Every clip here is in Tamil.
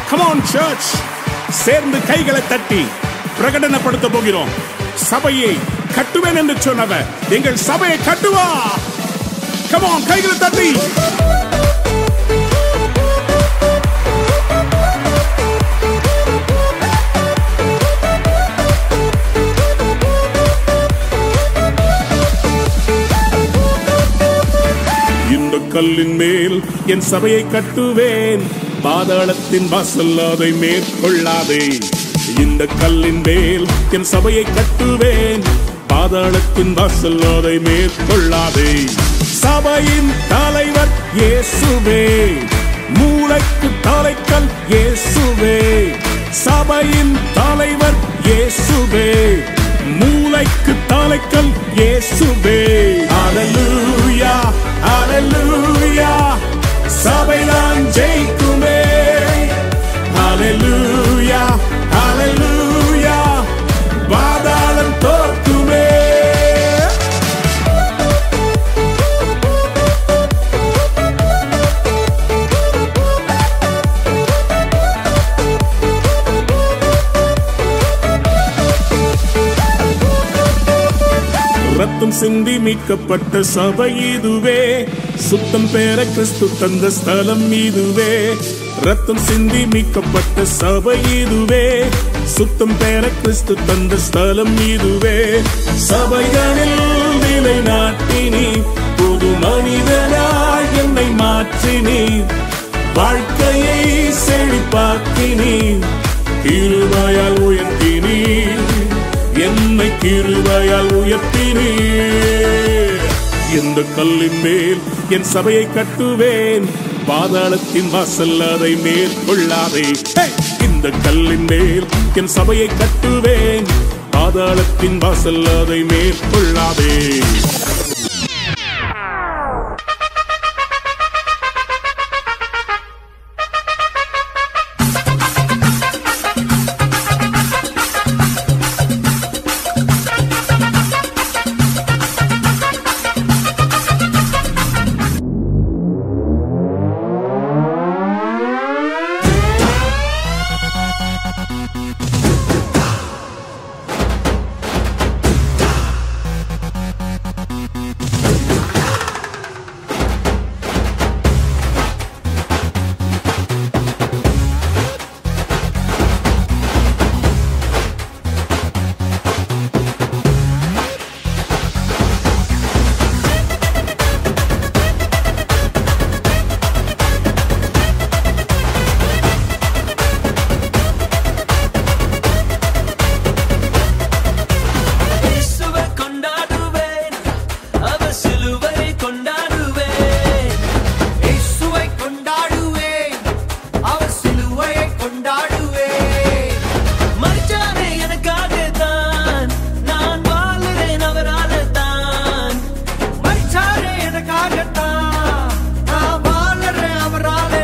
கமான் சர்ச் சேர்ந்து கைகளை தட்டி பிரகடனப்படுத்த போகிறோம் சபையை கட்டுவேன் என்று சொன்னவர் எங்கள் சபையை கட்டுவா கமான் கைகளை தட்டி இந்த கல்லின் மேல் என் சபையை கட்டுவேன் பாதாளத்தின் வாசல் அதை மேற்கொள்ளாதே இந்த கல்லின் மேல் என் சபையை கட்டுவேன் பாதாளத்தின் வாசல் அதை மேற்கொள்ளாதே சபையின் தலைவர் இயேசுவே மூளைக்கு தலைக்கல் இயேசுவே சபையின் தலைவர் இயேசுவே மூளைக்கு தலைக்கல் இயேசுவே ஹalleluya ஹalleluya சபைதான் ஜெயிக்குமே ஹalleluya ஹalleluya பாதாளம் தோற்குமே ரத்தம் சிந்தி மீட்கப்பட்ட சபை இதுவே சுத்தம் பெற கிறிஸ்து தந்த ஸ்தலம் இதுவே ரத்தம் சிந்தி மீட்கப்பட்ட சபை இதுவே சுத்தம் பெற கிறிஸ்து தந்த ஸ்தலம் இதுவே சபைகளில் நிலை நாட்டினி புது மனிதனாய் என்னை மாற்றினி வாழ்க்கையை செழிப்பாக்கினி இருவாயால் உயர்த்தினீர் என்னை கிருபையால் உயர்த்தினீர் இந்த கல்லின் மேல் என் சபையை கட்டுவேன் பாதாளத்தின் வாசல் அதை மேற்கொள்ளாதே ஹே! இந்த கல்லின் மேல் என் சபையை கட்டுவேன் பாதாளத்தின் வாசல் அதை மேற்கொள்ளாதே இயேசுவை கொண்டாடுவேன் அவர் சிலுவை கொண்டாடுவேன் இயேசுவை கொண்டாடுவேன் அவர் சிலுவையை கொண்டாடுவேன் மறிச்சாரே எனக்காக தான் நான் வாழுறேன் அவரால தான் மரிச்சாரே எனக்காகத்தான் நான் வாழறேன் அவராலே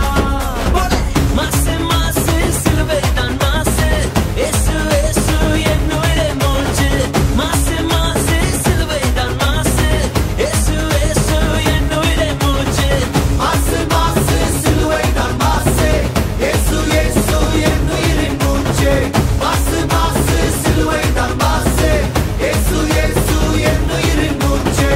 தான் மாசு மாசு சிலுவை தான் மாசு இயேசு இயேசு என்னுடைய மூச்சு மாசு மாசு சிலுவை தான் மாசு இயேசு இயேசு என்னுடைய மூச்சு மாசு மாசு சிலுவை தான் மாசு இயேசு இயேசு என் உயிரின் மூச்சு மாசு மாசு சிலுவை தான் மாசு இயேசு இயேசு என் உயிரின் மூச்சு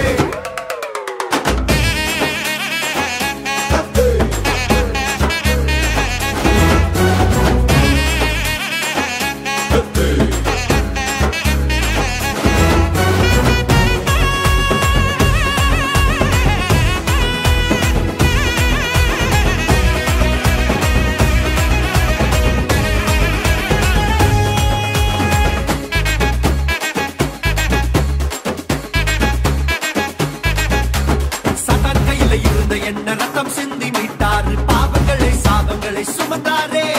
சதான் கையில இருந்த என்ன ரத்தம் சிந்தி மீட்டாரு பாவங்களை சாபங்களை சுமந்தாரே